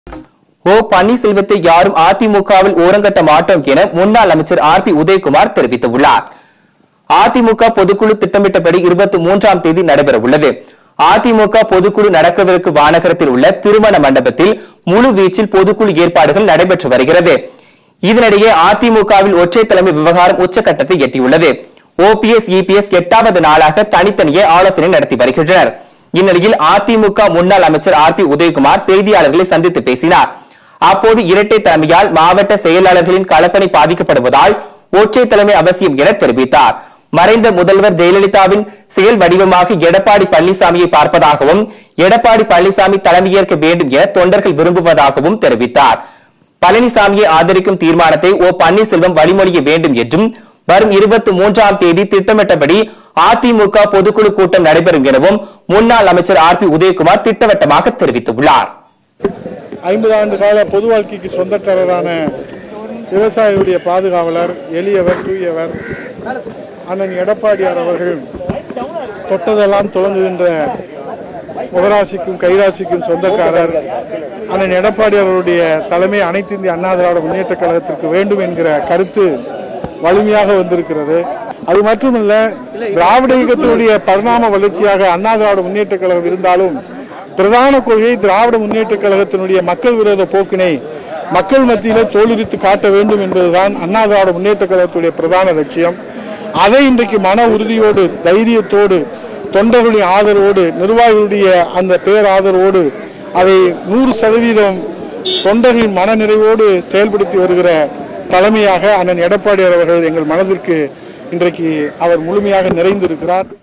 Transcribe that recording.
ஓ பன்னீர்செல்வத்தை யாரும் அதிமுகவில் ஓரங்கட்ட மாட்டோம் என முன்னாள் அமைச்சர் ஆர் பி உதயகுமார் தெரிவித்துள்ளார் அதிமுக பொதுக்குழு திட்டமிட்டபடி இருபத்தி மூன்றாம் தேதி நடைபெற உள்ளது அதிமுக பொதுக்குழு நடக்கவிருக்கும் வானகரத்தில் உள்ள திருமண மண்டபத்தில் முழு வீச்சில் பொதுக்குழு ஏற்பாடுகள் நடைபெற்று வருகிறது இதனிடையே அதிமுகவில் ஒற்றை தலைமை விவகாரம் உச்சகட்டத்தை எட்டியுள்ளது ஓபிஎஸ் இபிஎஸ் எட்டாவது நாளாக தனித்தனியே ஆலோசனை நடத்தி வருகின்றனர் இந்நிலையில் அதிமுக முன்னாள் அமைச்சர் ஆர் பி உதயகுமார் செய்தியாளர்களை சந்தித்து பேசினார் அப்போது இரட்டை தலைமையால் மாவட்ட செயலாளர்களின் களப்பணி பாதிக்கப்படுவதால் ஒற்றை தலைமை அவசியம் என தெரிவித்தார் மறைந்த முதல்வர் ஜெயலலிதாவின் செயல் வடிவமாக எடப்பாடி பழனிசாமியை பார்ப்பதாகவும் எடப்பாடி பழனிசாமி தலைமையேற்க வேண்டும் என தொண்டர்கள் விரும்புவதாகவும் தெரிவித்தார் பழனிசாமியை ஆதரிக்கும் தீர்மானத்தை ஓ பன்னீர்செல்வம் வழிமொழிய வேண்டும் என்றும் வரும் இருபத்தி மூன்றாம் தேதி திட்டமிட்டபடி அதிமுக பொதுக்குழு கூட்டம் நடைபெறும் எனவும் முன்னாள் அமைச்சர் ஆர் பி உதயகுமார் திட்டவட்டமாக தெரிவித்துள்ளார் ஐம்பது ஆண்டு கால பொது வாழ்க்கைக்கு சொந்தக்காரரான விவசாயிகளுடைய பாதுகாவலர் எளியவர் தூயவர் அண்ணன் எடப்பாடியார் அவர்கள் தொட்டதெல்லாம் தொடங்குகின்ற முகராசிக்கும் கைராசிக்கும் சொந்தக்காரர் அண்ணன் எடப்பாடியார் அவருடைய தலைமை அனைத்து இந்திய அண்ணா திராவிட முன்னேற்ற கழகத்திற்கு வேண்டும் என்கிற கருத்து வலிமையாக வந்திருக்கிறது அது மட்டுமல்ல திராவிட இயக்கத்தினுடைய பரிணாம வளர்ச்சியாக அண்ணா திராவிட முன்னேற்ற கழகம் இருந்தாலும் பிரதான கொள்கை திராவிட முன்னேற்ற கழகத்தினுடைய மக்கள் விரோத போக்கினை மக்கள் மத்தியிலே தோலுரித்து காட்ட வேண்டும் என்பதுதான் அண்ணா திராவிட முன்னேற்ற கழகத்துடைய பிரதான லட்சியம் அதை இன்றைக்கு மன உறுதியோடு தைரியத்தோடு தொண்டர்களின் ஆதரவோடு நிர்வாகிகளுடைய அந்த பேர் ஆதரவோடு அதை நூறு சதவீதம் தொண்டர்களின் மனநிறைவோடு செயல்படுத்தி வருகிற தலைமையாக அண்ணன் எடப்பாடியார் அவர்கள் எங்கள் மனதிற்கு இன்றைக்கு அவர் முழுமையாக நிறைந்திருக்கிறார்